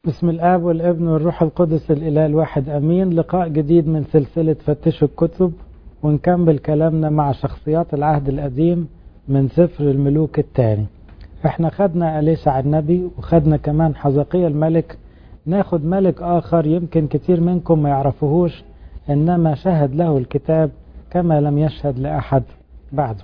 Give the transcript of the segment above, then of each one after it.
بسم الآب والابن والروح القدس الإله الواحد أمين لقاء جديد من سلسلة فتشوا الكتب ونكمل كلامنا مع شخصيات العهد القديم من سفر الملوك الثاني احنا خدنا أليسع النبي وخدنا كمان حزقية الملك ناخد ملك آخر يمكن كتير منكم ما يعرفوهوش إنما شهد له الكتاب كما لم يشهد لأحد بعده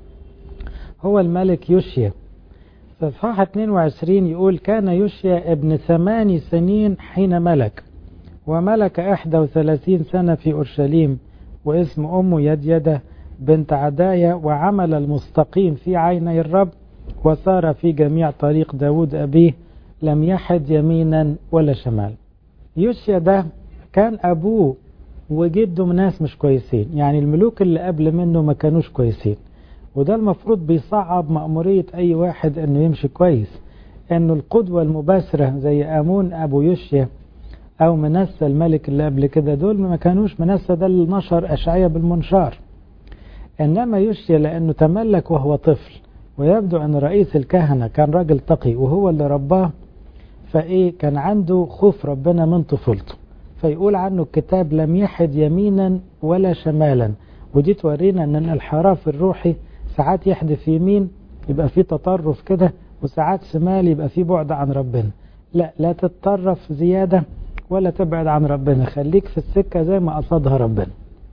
هو الملك يوشيا في اصحاح 22 يقول كان يوشيا ابن ثماني سنين حين ملك وملك 31 سنة في أورشليم واسم أمه يديدة بنت عدايا وعمل المستقيم في عيني الرب وسار في جميع طريق داود أبيه لم يحد يمينا ولا شمال يوشيا ده كان أبوه وجده ناس مش كويسين يعني الملوك اللي قبل منه ما كانوش كويسين وده المفروض بيصعب مأمورية أي واحد أنه يمشي كويس أنه القدوة المباشرة زي آمون أبو يوشيا أو منسى الملك اللي قبل كده دول ما كانوش منسى ده اللي نشر أشعية بالمنشار إنما يوشيا لأنه تملك وهو طفل ويبدو أن رئيس الكهنة كان راجل تقي وهو اللي رباه فإيه كان عنده خوف ربنا من طفولته فيقول عنه الكتاب لم يحد يمينا ولا شمالا ودي تورينا أن الانحراف الروحي ساعات يحدث يمين يبقى في تطرف كده وساعات شمال يبقى في بعد عن ربنا لا لا تتطرف زيادة ولا تبعد عن ربنا خليك في السكة زي ما قصدها ربنا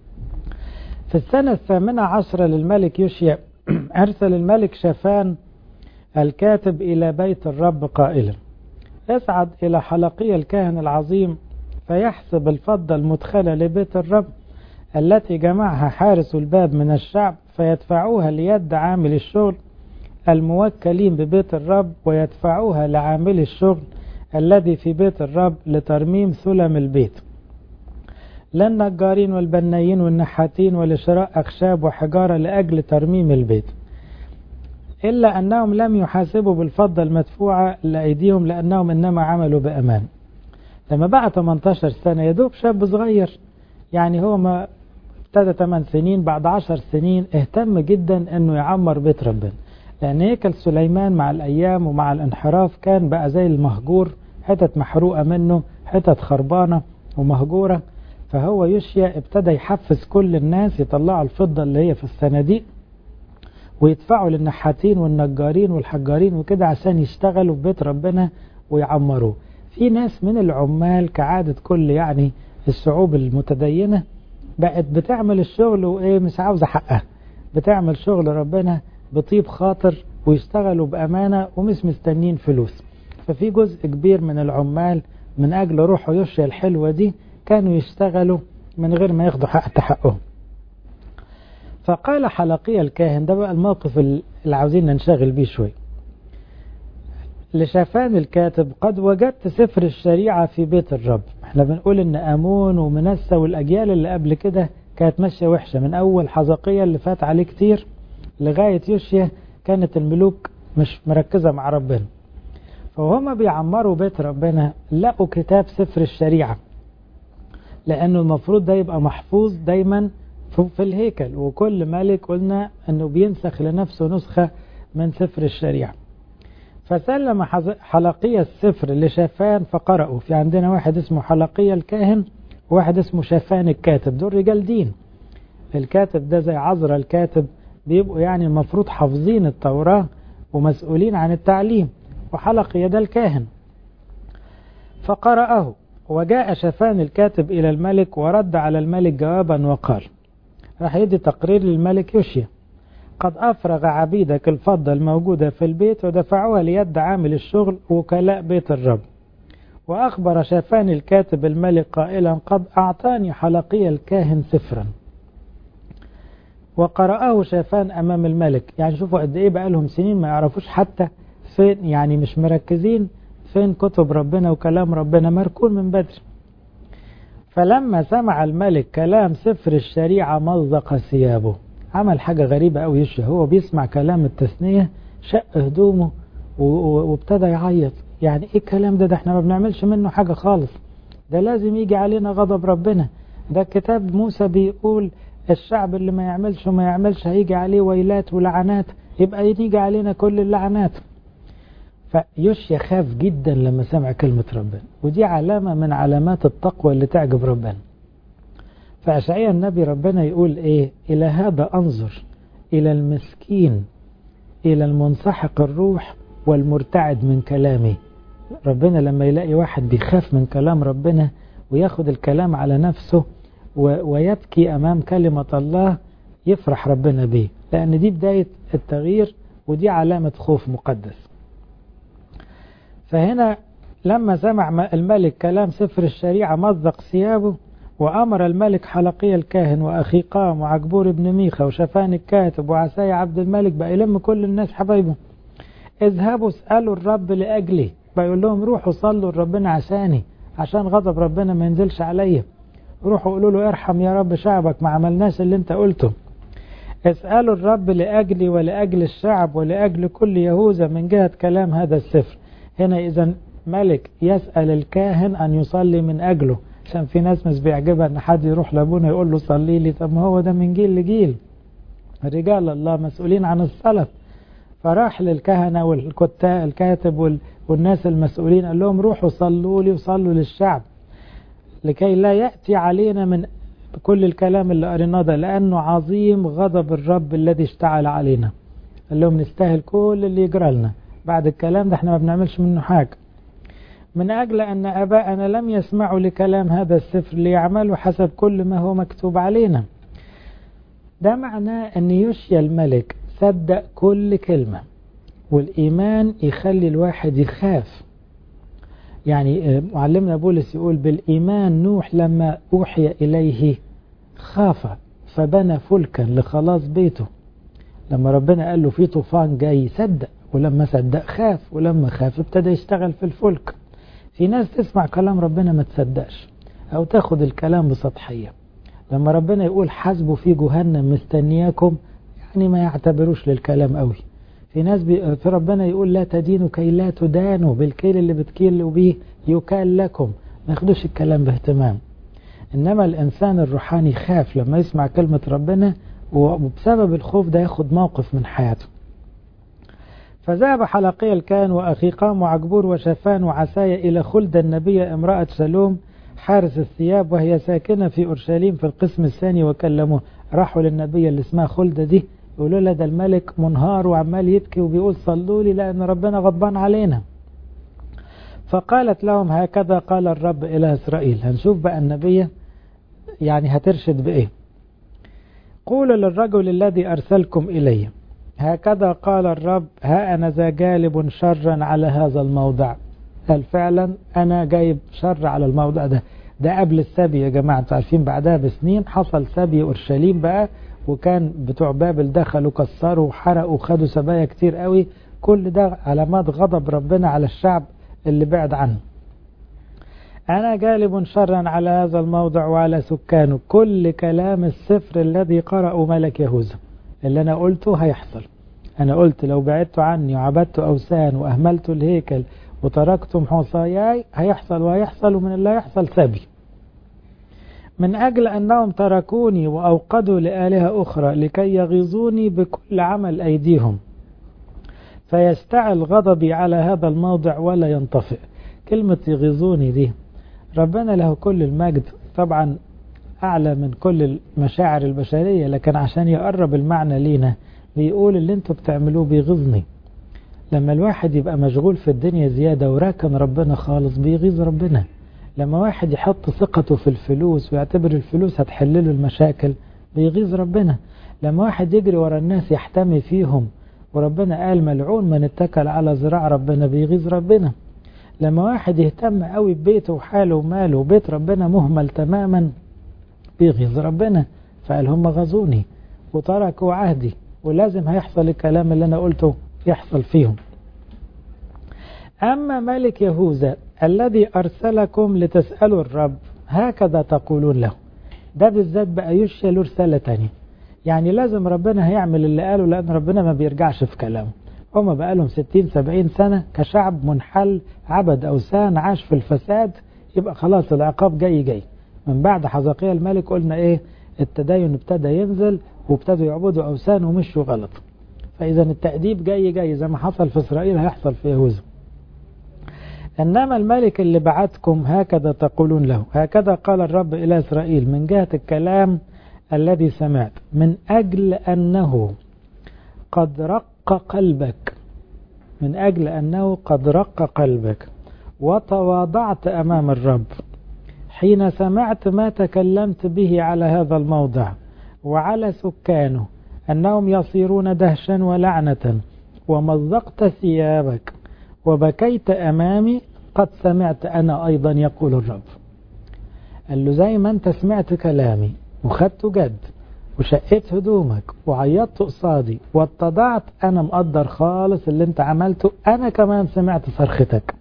في السنة الثامنة عشرة للملك يوشيا أرسل الملك شافان الكاتب إلى بيت الرب قائلا يصعد إلى حلقي الكاهن العظيم فيحسب الفضة المدخلة لبيت الرب التي جمعها حارس الباب من الشعب فيدفعوها ليد عامل الشغل الموكلين ببيت الرب ويدفعوها لعامل الشغل الذي في بيت الرب لترميم سلم البيت للنجارين والبنايين والنحاتين ولشراء أخشاب وحجارة لأجل ترميم البيت إلا أنهم لم يحاسبوا بالفضة المدفوعة لأيديهم لأنهم إنما عملوا بأمان لما بقى 18 سنة يدوب شاب صغير يعني هو ما ابتدى 8 سنين بعد 10 سنين اهتم جدا انه يعمر بيت ربنا لان هيكل سليمان مع الايام ومع الانحراف كان بقى زي المهجور حتت محروقة منه حتت خربانة ومهجورة فهو يشيا ابتدى يحفز كل الناس يطلعوا الفضة اللي هي في الصناديق ويدفعوا للنحاتين والنجارين والحجارين وكده عشان يشتغلوا في بيت ربنا ويعمروه في ناس من العمال كعادة كل يعني الشعوب المتدينة بقت بتعمل الشغل وايه مش عاوزة حقها بتعمل شغل ربنا بطيب خاطر ويشتغلوا بأمانة ومش مستنين فلوس ففي جزء كبير من العمال من أجل روحه يشيا الحلوة دي كانوا يشتغلوا من غير ما ياخدوا حق حقهم فقال حلقي الكاهن ده بقى الموقف اللي عاوزين ننشغل بيه شوي لشافان الكاتب قد وجدت سفر الشريعة في بيت الرب احنا بنقول ان امون ومنسى والاجيال اللي قبل كده كانت ماشيه وحشه من اول حزقية اللي فات عليه كتير لغايه يوشيا كانت الملوك مش مركزه مع ربنا فهم بيعمروا بيت ربنا لقوا كتاب سفر الشريعه لانه المفروض ده يبقى محفوظ دايما في الهيكل وكل ملك قلنا انه بينسخ لنفسه نسخه من سفر الشريعه فسلم حلقية السفر لشافان فقرأوا في عندنا واحد اسمه حلقية الكاهن وواحد اسمه شافان الكاتب دول رجال دين الكاتب ده زي عذرا الكاتب بيبقوا يعني المفروض حافظين التوراة ومسؤولين عن التعليم وحلقية ده الكاهن فقرأه وجاء شافان الكاتب إلى الملك ورد على الملك جوابا وقال راح يدي تقرير للملك يوشيا قد أفرغ عبيدك الفضة الموجودة في البيت ودفعوها ليد عامل الشغل وكلاء بيت الرب وأخبر شافان الكاتب الملك قائلا قد أعطاني حلقي الكاهن سفرا وقرأه شافان أمام الملك يعني شوفوا قد إيه بقى لهم سنين ما يعرفوش حتى فين يعني مش مركزين فين كتب ربنا وكلام ربنا مركون من بدري فلما سمع الملك كلام سفر الشريعة مزق ثيابه عمل حاجة غريبة أوي يشي هو بيسمع كلام التثنية شق هدومه وابتدى يعيط يعني ايه الكلام ده ده احنا ما بنعملش منه حاجة خالص ده لازم يجي علينا غضب ربنا ده كتاب موسى بيقول الشعب اللي ما يعملش وما يعملش هيجي عليه ويلات ولعنات يبقى يجي علينا كل اللعنات فيوشيا خاف جدا لما سمع كلمة ربنا ودي علامة من علامات التقوى اللي تعجب ربنا فأشعيا النبي ربنا يقول إيه إلى هذا أنظر إلى المسكين إلى المنسحق الروح والمرتعد من كلامي ربنا لما يلاقي واحد بيخاف من كلام ربنا وياخد الكلام على نفسه ويبكي أمام كلمة الله يفرح ربنا بيه لأن دي بداية التغيير ودي علامة خوف مقدس فهنا لما سمع الملك كلام سفر الشريعة مزق ثيابه وأمر الملك حلقي الكاهن وأخيقام وعجبور بن ميخا وشفان الكاتب وعساي عبد الملك بقى يلم كل الناس حبايبه اذهبوا اسألوا الرب لأجلي بقى يقول لهم روحوا صلوا لربنا عشاني عشان غضب ربنا ما ينزلش عليا روحوا قولوا له ارحم يا رب شعبك ما عملناش اللي انت قلته اسألوا الرب لأجلي ولأجل الشعب ولأجل كل يهوذا من جهة كلام هذا السفر هنا إذا ملك يسأل الكاهن أن يصلي من أجله عشان في ناس مش بيعجبها ان حد يروح لابونا يقول له صلي لي طب ما هو ده من جيل لجيل رجال الله مسؤولين عن الصلاة فراح للكهنة والكتاب الكاتب والناس المسؤولين قال لهم روحوا صلوا لي وصلوا للشعب لكي لا يأتي علينا من كل الكلام اللي قريناه ده لأنه عظيم غضب الرب الذي اشتعل علينا قال لهم نستاهل كل اللي يجرى لنا بعد الكلام ده احنا ما بنعملش منه حاجة من أجل أن أباءنا لم يسمعوا لكلام هذا السفر ليعملوا حسب كل ما هو مكتوب علينا ده معناه أن يشيا الملك صدق كل كلمة والإيمان يخلي الواحد يخاف يعني معلمنا بولس يقول بالإيمان نوح لما أوحي إليه خاف فبنى فلكا لخلاص بيته لما ربنا قال له في طوفان جاي صدق ولما صدق خاف ولما خاف ابتدى يشتغل في الفلك في ناس تسمع كلام ربنا ما تصدقش او تاخد الكلام بسطحية لما ربنا يقول حاسبوا في جهنم مستنياكم يعني ما يعتبروش للكلام قوي في ناس بي... في ربنا يقول لا تدينوا كي لا تدانوا بالكيل اللي بتكيلوا به يكال لكم ما ياخدوش الكلام باهتمام انما الانسان الروحاني خاف لما يسمع كلمة ربنا وبسبب الخوف ده ياخد موقف من حياته فذهب حلقي الكان وأخيقام وعجبور وشفان وعسايا إلى خلد النبي امرأة سلوم حارس الثياب وهي ساكنة في أورشليم في القسم الثاني وكلموه راحوا للنبي اللي اسمها خلدة دي يقولوا لها ده الملك منهار وعمال يبكي وبيقول صلوا لي لأن ربنا غضبان علينا فقالت لهم هكذا قال الرب إلى إسرائيل هنشوف بقى النبي يعني هترشد بإيه قولوا للرجل الذي أرسلكم إليه هكذا قال الرب ها أنا ذا جالب شرا على هذا الموضع قال فعلا أنا جايب شر على الموضع ده ده قبل السبي يا جماعة انتوا عارفين بعدها بسنين حصل سبي أورشليم بقى وكان بتوع بابل دخلوا كسروا وحرقوا وخدوا سبايا كتير قوي كل ده علامات غضب ربنا على الشعب اللي بعد عنه أنا جالب شرا على هذا الموضع وعلى سكانه كل كلام السفر الذي قرأه ملك يهوذا اللي أنا قلته هيحصل أنا قلت لو بعدت عني وعبدت أوثان وأهملت الهيكل وتركتم حصاياي هيحصل وهيحصل ومن الله يحصل سبي من أجل أنهم تركوني وأوقدوا لآلهة أخرى لكي يغيظوني بكل عمل أيديهم فيستعل غضبي على هذا الموضع ولا ينطفئ كلمة يغيظوني دي ربنا له كل المجد طبعا أعلى من كل المشاعر البشرية لكن عشان يقرب المعنى لينا بيقول اللي انتوا بتعملوه بيغيظني لما الواحد يبقى مشغول في الدنيا زيادة وراكن ربنا خالص بيغيظ ربنا لما واحد يحط ثقته في الفلوس ويعتبر الفلوس هتحل له المشاكل بيغيظ ربنا لما واحد يجري ورا الناس يحتمي فيهم وربنا قال ملعون من اتكل على ذراع ربنا بيغيظ ربنا لما واحد يهتم قوي ببيته وحاله وماله وبيت ربنا مهمل تماما بيغيظ ربنا فقال هم غزوني وتركوا عهدي ولازم هيحصل الكلام اللي انا قلته يحصل فيهم أما ملك يهوذا الذي أرسلكم لتسألوا الرب هكذا تقولون له ده بالذات بقى يشيا له رسالة تانية يعني لازم ربنا هيعمل اللي قاله لأن ربنا ما بيرجعش في كلامه هما بقى لهم 60 70 سنة كشعب منحل عبد أوثان عاش في الفساد يبقى خلاص العقاب جاي جاي من بعد حزقية الملك قلنا ايه التدين ابتدى ينزل وابتدوا يعبدوا أوثان ومشوا غلط فإذا التأديب جاي جاي زي ما حصل في إسرائيل هيحصل في يهوذا إنما الملك اللي بعتكم هكذا تقولون له هكذا قال الرب إلى إسرائيل من جهة الكلام الذي سمعت من أجل أنه قد رق قلبك من أجل أنه قد رق قلبك وتواضعت أمام الرب حين سمعت ما تكلمت به على هذا الموضع وعلى سكانه أنهم يصيرون دهشا ولعنة ومزقت ثيابك وبكيت أمامي قد سمعت أنا أيضا يقول الرب قال له زي ما أنت سمعت كلامي وخدته جد وشقيت هدومك وعيطت قصادي واتضعت أنا مقدر خالص اللي أنت عملته أنا كمان سمعت صرختك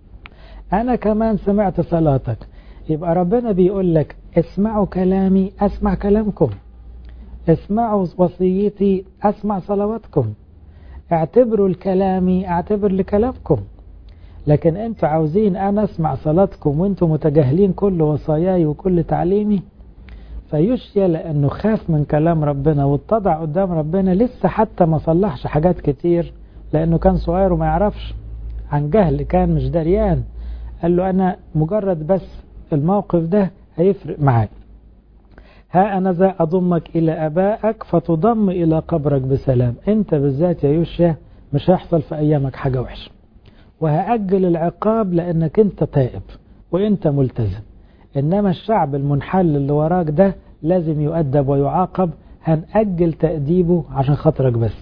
أنا كمان سمعت صلاتك يبقى ربنا بيقول لك اسمعوا كلامي أسمع كلامكم اسمعوا وصيتي أسمع صلواتكم اعتبروا الكلامي اعتبر لكلامكم لكن انتوا عاوزين انا اسمع صلاتكم وانتوا متجاهلين كل وصاياي وكل تعليمي فيشيا لانه خاف من كلام ربنا واتضع قدام ربنا لسه حتى ما صلحش حاجات كتير لانه كان صغير وما يعرفش عن جهل كان مش دريان قال له انا مجرد بس الموقف ده هيفرق معاك ها أنا ذا أضمك إلى أبائك فتضم إلى قبرك بسلام أنت بالذات يا يوشيا مش هيحصل في أيامك حاجة وحشة وهأجل العقاب لأنك أنت تائب وأنت ملتزم إنما الشعب المنحل اللي وراك ده لازم يؤدب ويعاقب هنأجل تأديبه عشان خاطرك بس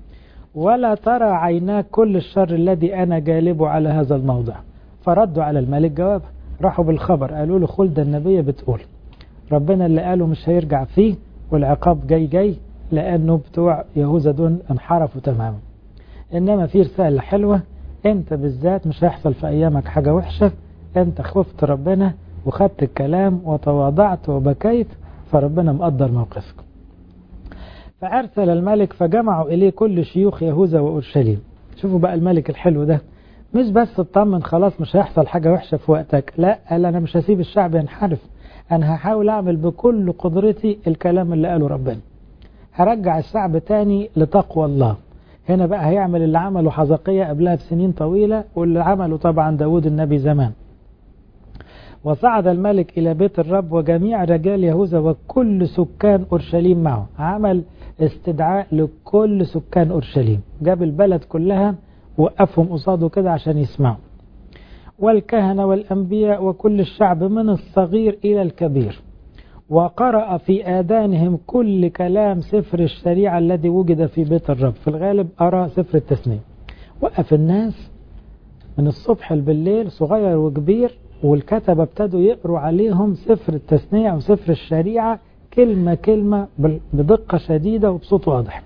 ولا ترى عيناك كل الشر الذي أنا جالبه على هذا الموضع فردوا على الملك جواب راحوا بالخبر قالوا له خلد النبي بتقول ربنا اللي قاله مش هيرجع فيه والعقاب جاي جاي لأنه بتوع يهوذا دول انحرفوا تماما إنما في رسالة حلوة أنت بالذات مش هيحصل في أيامك حاجة وحشة أنت خفت ربنا وخدت الكلام وتواضعت وبكيت فربنا مقدر موقفك فأرسل الملك فجمعوا إليه كل شيوخ يهوذا وأورشليم شوفوا بقى الملك الحلو ده مش بس اطمن خلاص مش هيحصل حاجة وحشة في وقتك لا قال أنا مش هسيب الشعب ينحرف أنا هحاول أعمل بكل قدرتي الكلام اللي قاله ربنا هرجع الشعب تاني لتقوى الله هنا بقى هيعمل اللي عمله حزقية قبلها بسنين طويلة واللي عمله طبعا داود النبي زمان وصعد الملك إلى بيت الرب وجميع رجال يهوذا وكل سكان أورشليم معه عمل استدعاء لكل سكان أورشليم جاب البلد كلها وقفهم قصاده كده عشان يسمعوا والكهنة والأنبياء وكل الشعب من الصغير إلى الكبير وقرأ في آذانهم كل كلام سفر الشريعة الذي وجد في بيت الرب في الغالب أرى سفر التثنية وقف الناس من الصبح بالليل صغير وكبير والكتبة ابتدوا يقروا عليهم سفر التثنية أو سفر الشريعة كلمة كلمة بدقة شديدة وبصوت واضح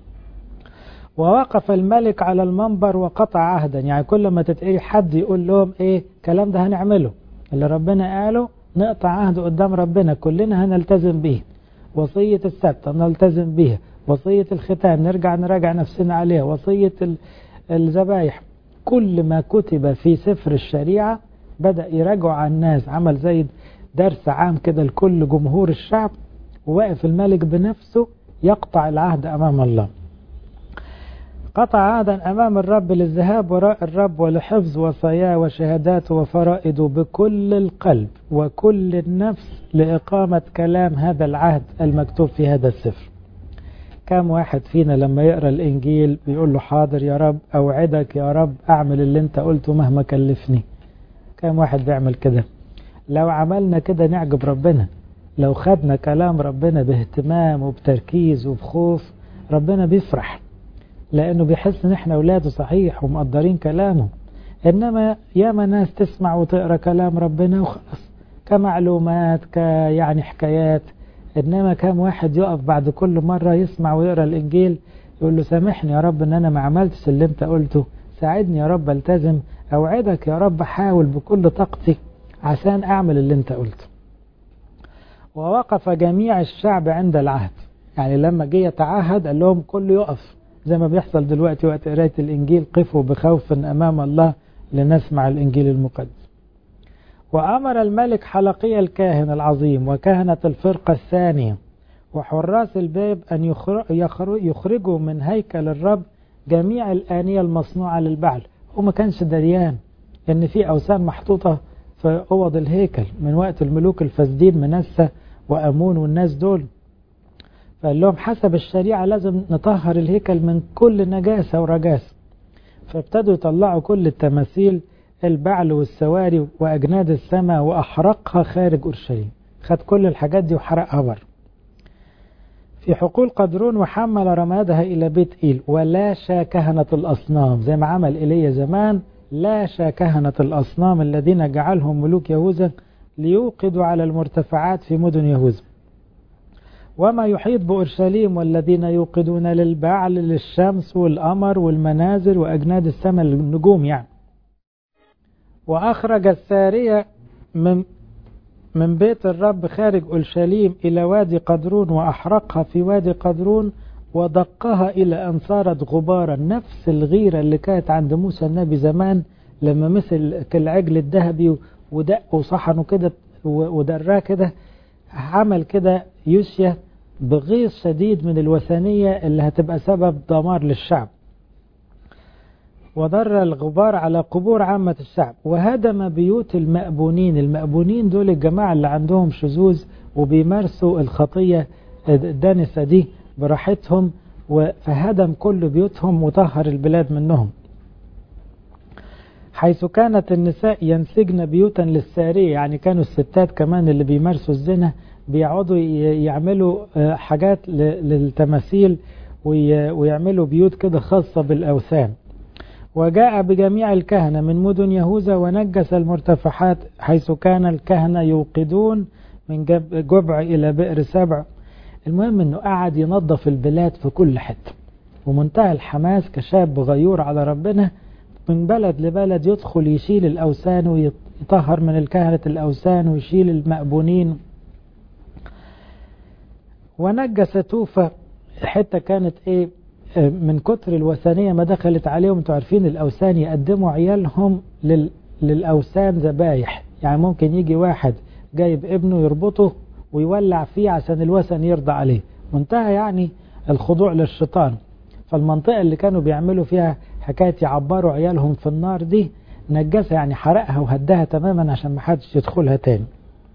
ووقف الملك على المنبر وقطع عهدا يعني كل ما تتقري حد يقول لهم ايه الكلام ده هنعمله اللي ربنا قاله نقطع عهد قدام ربنا كلنا هنلتزم به وصية السبت نلتزم بيها وصية الختام نرجع نراجع نفسنا عليها وصية الذبايح كل ما كتب في سفر الشريعة بدأ يراجعوا على الناس عمل زي درس عام كده لكل جمهور الشعب وواقف الملك بنفسه يقطع العهد أمام الله قطع عهدا أمام الرب للذهاب وراء الرب ولحفظ وصاياه وشهاداته وفرائده بكل القلب وكل النفس لإقامة كلام هذا العهد المكتوب في هذا السفر كم واحد فينا لما يقرأ الإنجيل بيقول له حاضر يا رب أوعدك يا رب أعمل اللي أنت قلته مهما كلفني كم واحد بيعمل كده لو عملنا كده نعجب ربنا لو خدنا كلام ربنا باهتمام وبتركيز وبخوف ربنا بيفرح لأنه بيحس إن إحنا أولاده صحيح ومقدرين كلامه إنما ياما ناس تسمع وتقرأ كلام ربنا وخلاص كمعلومات كيعني حكايات إنما كم واحد يقف بعد كل مرة يسمع ويقرأ الإنجيل يقول له سامحني يا رب إن أنا ما عملتش اللي أنت قلته ساعدني يا رب التزم أوعدك يا رب حاول بكل طاقتي عشان أعمل اللي أنت قلته ووقف جميع الشعب عند العهد يعني لما جه يتعهد قال لهم كله يقف زي ما بيحصل دلوقتي وقت قراية الإنجيل قفوا بخوف أمام الله لنسمع الإنجيل المقدس وأمر الملك حلقي الكاهن العظيم وكهنة الفرقة الثانية وحراس الباب أن يخرجوا من هيكل الرب جميع الآنية المصنوعة للبعل هو ما كانش دريان ان في اوثان محطوطة في اوض الهيكل من وقت الملوك الفاسدين منسى وامون والناس دول فقال لهم حسب الشريعة لازم نطهر الهيكل من كل نجاسة ورجاسة فابتدوا يطلعوا كل التماثيل البعل والسواري وأجناد السماء وأحرقها خارج أورشليم خد كل الحاجات دي وحرقها بره في حقول قدرون وحمل رمادها إلى بيت إيل ولاشى كهنة الأصنام زي ما عمل إيليا زمان لاشى كهنة الأصنام الذين جعلهم ملوك يهوذا ليوقدوا على المرتفعات في مدن يهوذا وما يحيط بأورشليم والذين يوقدون للبعل للشمس والقمر والمنازل وأجناد السماء النجوم يعني وأخرج السارية من من بيت الرب خارج أورشليم إلى وادي قدرون وأحرقها في وادي قدرون ودقها إلى أن صارت غبارا نفس الغيرة اللي كانت عند موسى النبي زمان لما مثل كالعجل الذهبي ودق وصحنه كده ودراه كده عمل كده يوشيا بغيظ شديد من الوثنية اللي هتبقى سبب دمار للشعب وضر الغبار على قبور عامة الشعب وهدم بيوت المأبونين المأبونين دول الجماعة اللي عندهم شذوذ وبيمارسوا الخطية الدانسة دي براحتهم فهدم كل بيوتهم وطهر البلاد منهم حيث كانت النساء ينسجن بيوتا للسارية يعني كانوا الستات كمان اللي بيمارسوا الزنا بيقعدوا يعملوا حاجات للتماثيل ويعملوا بيوت كده خاصة بالأوثان وجاء بجميع الكهنة من مدن يهوذا ونجس المرتفعات حيث كان الكهنة يوقدون من جبع إلى بئر سبع المهم أنه قعد ينظف البلاد في كل حتة ومنتهى الحماس كشاب غيور على ربنا من بلد لبلد يدخل يشيل الأوثان ويطهر من الكهنة الأوثان ويشيل المأبونين ونجس توفى حتة كانت ايه من كتر الوثنية ما دخلت عليهم انتوا عارفين الأوثان يقدموا عيالهم لل... للأوثان ذبايح يعني ممكن يجي واحد جايب ابنه يربطه ويولع فيه عشان الوثن يرضى عليه منتهى يعني الخضوع للشيطان فالمنطقة اللي كانوا بيعملوا فيها حكاية يعبروا عيالهم في النار دي نجسها يعني حرقها وهدها تماما عشان ما حدش يدخلها تاني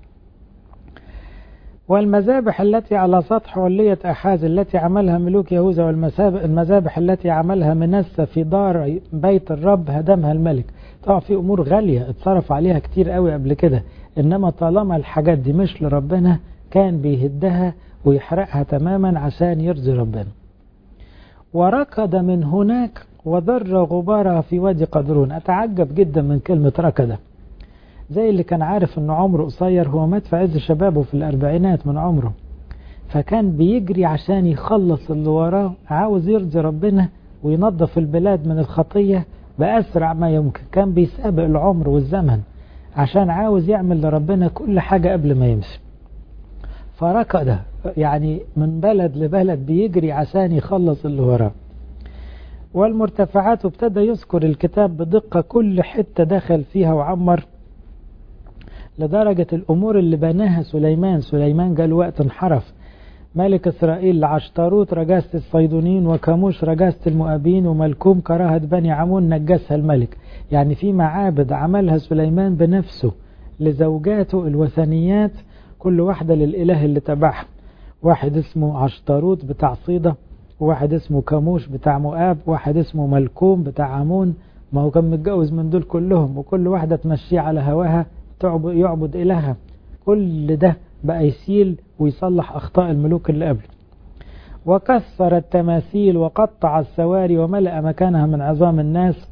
والمذابح التي على سطح علية أحاز التي عملها ملوك يهوذا والمذابح التي عملها منسى في دار بيت الرب هدمها الملك طبعا في أمور غالية اتصرف عليها كتير قوي قبل كده إنما طالما الحاجات دي مش لربنا كان بيهدها ويحرقها تماما عشان يرضي ربنا وركض من هناك وضر غبارها في وادي قدرون أتعجب جدا من كلمة ركض زي اللي كان عارف انه عمره قصير هو مات في عز شبابه في الاربعينات من عمره فكان بيجري عشان يخلص اللي وراه عاوز يرضي ربنا وينظف البلاد من الخطية بأسرع ما يمكن كان بيسابق العمر والزمن عشان عاوز يعمل لربنا كل حاجة قبل ما يمشي فركض يعني من بلد لبلد بيجري عشان يخلص اللي وراه والمرتفعات ابتدى يذكر الكتاب بدقة كل حتة دخل فيها وعمر لدرجة الأمور اللي بناها سليمان سليمان قال وقت انحرف ملك إسرائيل لعشتروت رجاسة الصيدونين وكاموش رجاسة المؤابين وملكوم كراهة بني عمون نجسها الملك يعني في معابد عملها سليمان بنفسه لزوجاته الوثنيات كل واحدة للإله اللي تبعها واحد اسمه عشتروت بتاع صيدة وواحد اسمه كاموش بتاع مؤاب واحد اسمه ملكوم بتاع عمون ما هو كان متجوز من دول كلهم وكل واحدة تمشيه على هواها يعبد إلهها كل ده بقى يسيل ويصلح أخطاء الملوك اللي قبله وكسر التماثيل وقطع السواري وملأ مكانها من عظام الناس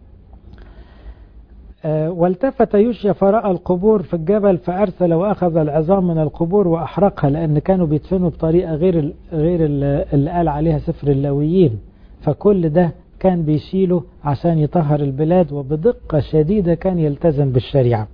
والتفت يوشيا فرأى القبور في الجبل فأرسل وأخذ العظام من القبور وأحرقها لأن كانوا بيدفنوا بطريقة غير غير اللي قال عليها سفر اللاويين فكل ده كان بيشيله عشان يطهر البلاد وبدقة شديدة كان يلتزم بالشريعة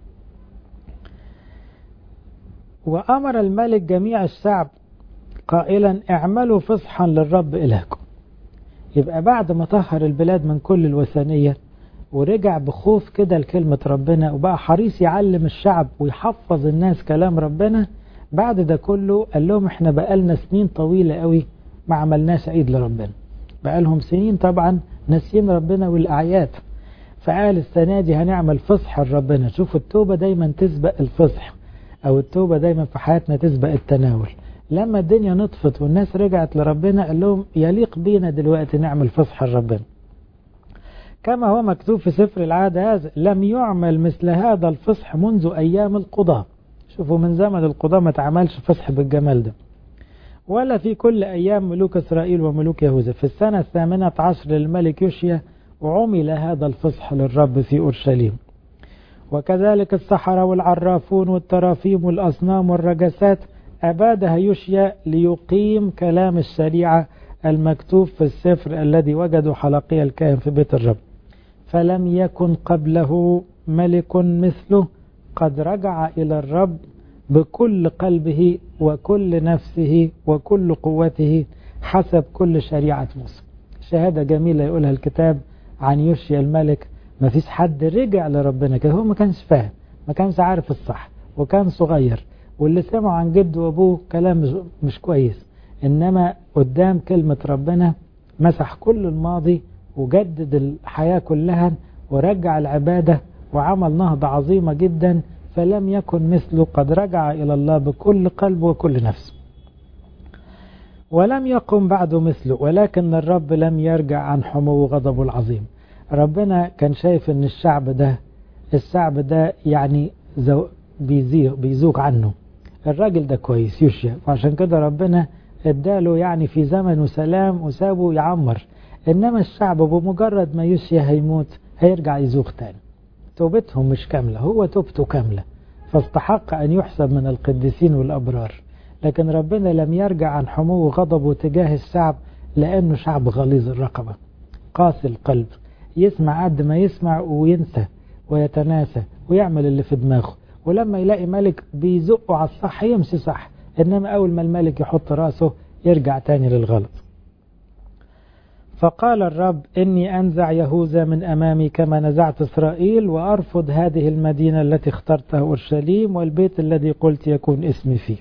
وأمر الملك جميع الشعب قائلا اعملوا فصحا للرب إلهكم يبقى بعد ما طهر البلاد من كل الوثنية ورجع بخوف كده لكلمة ربنا وبقى حريص يعلم الشعب ويحفظ الناس كلام ربنا بعد ده كله قال لهم احنا بقالنا سنين طويلة قوي ما عملناش عيد لربنا بقالهم سنين طبعا ناسيين ربنا والأعياد فقال السنة دي هنعمل فصح لربنا شوفوا التوبة دايما تسبق الفصح أو التوبة دايما في حياتنا تسبق التناول لما الدنيا نطفت والناس رجعت لربنا قال لهم يليق بينا دلوقتي نعمل فصح لربنا كما هو مكتوب في سفر العادة هذا لم يعمل مثل هذا الفصح منذ أيام القضاء شوفوا من زمن القضاء ما تعملش فصح بالجمال ده ولا في كل أيام ملوك إسرائيل وملوك يهوذا في السنة الثامنة عشر للملك يوشيا وعمل هذا الفصح للرب في أورشليم وكذلك السحرة والعرافون والترافيم والأصنام والرجسات أبادها يوشيا ليقيم كلام الشريعة المكتوب في السفر الذي وجدوا حلقي الكاهن في بيت الرب فلم يكن قبله ملك مثله قد رجع إلى الرب بكل قلبه وكل نفسه وكل قوته حسب كل شريعة موسى شهادة جميلة يقولها الكتاب عن يوشيا الملك ما فيش حد رجع لربنا كده هو ما كانش فاهم ما كانش عارف الصح وكان صغير واللي سمعوا عن جده وابوه كلام مش كويس انما قدام كلمة ربنا مسح كل الماضي وجدد الحياة كلها ورجع العبادة وعمل نهضة عظيمة جدا فلم يكن مثله قد رجع إلى الله بكل قلب وكل نفس ولم يقم بعد مثله ولكن الرب لم يرجع عن حمو غضبه العظيم ربنا كان شايف ان الشعب ده الشعب ده يعني بيزوق عنه الراجل ده كويس يوشيا وعشان كده ربنا اداله يعني في زمن وسلام وسابه يعمر انما الشعب بمجرد ما يوشيا هيموت هيرجع يزوق تاني توبتهم مش كاملة هو توبته كاملة فاستحق أن يحسب من القديسين والأبرار لكن ربنا لم يرجع عن حمو غضبه تجاه الشعب لأنه شعب غليظ الرقبة قاسي القلب يسمع قد ما يسمع وينسى ويتناسى ويعمل اللي في دماغه ولما يلاقي ملك بيزقه على الصح يمشي صح إنما أول ما الملك يحط راسه يرجع تاني للغلط فقال الرب إني أنزع يهوذا من أمامي كما نزعت إسرائيل وأرفض هذه المدينة التي اخترتها أورشليم والبيت الذي قلت يكون اسمي فيه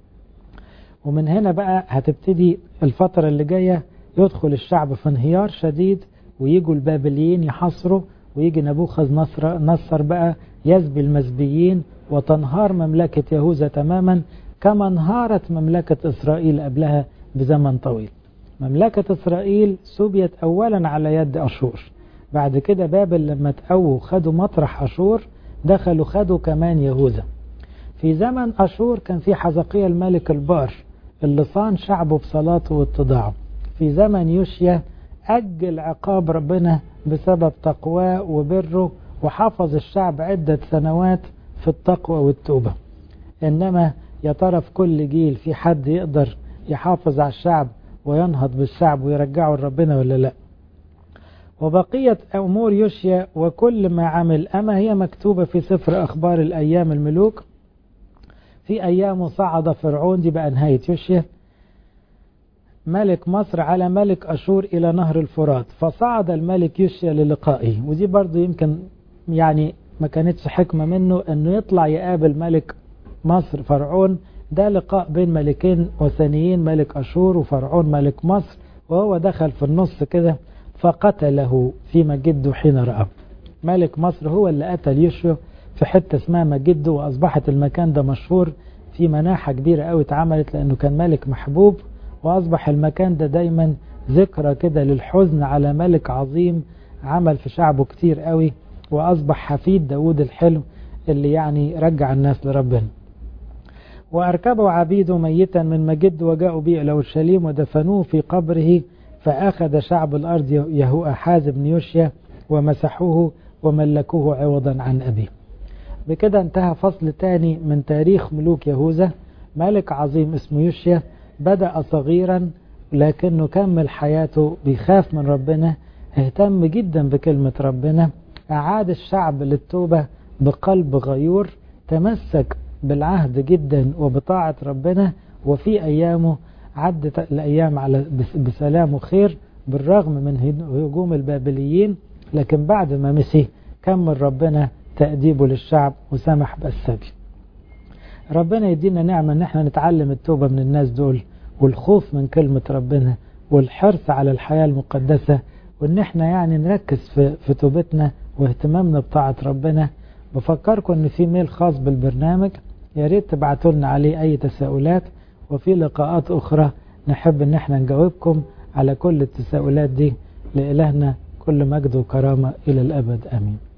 ومن هنا بقى هتبتدي الفترة اللي جاية يدخل الشعب في انهيار شديد ويجوا البابليين يحصروا ويجي نبوخذ نصر, نصر بقى يسبي المسبيين وتنهار مملكة يهوذا تماما كما انهارت مملكة إسرائيل قبلها بزمن طويل مملكة إسرائيل سبيت أولا على يد أشور بعد كده بابل لما تقووا خدوا مطرح أشور دخلوا خدوا كمان يهوذا في زمن أشور كان في حزقية الملك البار اللي صان شعبه بصلاته واتضاعه في زمن يوشيا أجل عقاب ربنا بسبب تقواه وبره وحفظ الشعب عدة سنوات في التقوى والتوبة إنما يا ترى في كل جيل في حد يقدر يحافظ على الشعب وينهض بالشعب ويرجعه لربنا ولا لا وبقية أمور يوشيا وكل ما عمل أما هي مكتوبة في سفر أخبار الأيام الملوك في أيامه صعد فرعون دي بقى نهاية يوشيا ملك مصر على ملك أشور إلى نهر الفرات فصعد الملك يوشيا للقائه ودي برضو يمكن يعني ما كانتش حكمة منه أنه يطلع يقابل ملك مصر فرعون ده لقاء بين ملكين وثنيين ملك أشور وفرعون ملك مصر وهو دخل في النص كده فقتله في مجده حين رأى ملك مصر هو اللي قتل يشوع في حتة اسمها مجده وأصبحت المكان ده مشهور في مناحة كبيرة قوي اتعملت لأنه كان ملك محبوب وأصبح المكان ده دايما ذكرى كده للحزن على ملك عظيم عمل في شعبه كتير قوي وأصبح حفيد داود الحلو اللي يعني رجع الناس لربنا وأركبوا عبيده ميتا من مجد وجاءوا به إلى أورشليم ودفنوه في قبره فأخذ شعب الأرض يهو أحاز بن يوشيا ومسحوه وملكوه عوضا عن أبيه بكده انتهى فصل تاني من تاريخ ملوك يهوذا ملك عظيم اسمه يوشيا بدأ صغيرا لكنه كمل حياته بيخاف من ربنا اهتم جدا بكلمة ربنا أعاد الشعب للتوبة بقلب غيور تمسك بالعهد جدا وبطاعة ربنا وفي أيامه عدت الأيام على بسلام وخير بالرغم من هجوم البابليين لكن بعد ما مسي كمل ربنا تأديبه للشعب وسمح بالسبي ربنا يدينا نعمة ان احنا نتعلم التوبة من الناس دول والخوف من كلمة ربنا والحرص على الحياة المقدسة وان احنا يعني نركز في, في توبتنا واهتمامنا بطاعة ربنا بفكركم ان في ميل خاص بالبرنامج يا ريت تبعتوا لنا عليه اي تساؤلات وفي لقاءات اخرى نحب ان احنا نجاوبكم على كل التساؤلات دي لإلهنا كل مجد وكرامة إلى الأبد آمين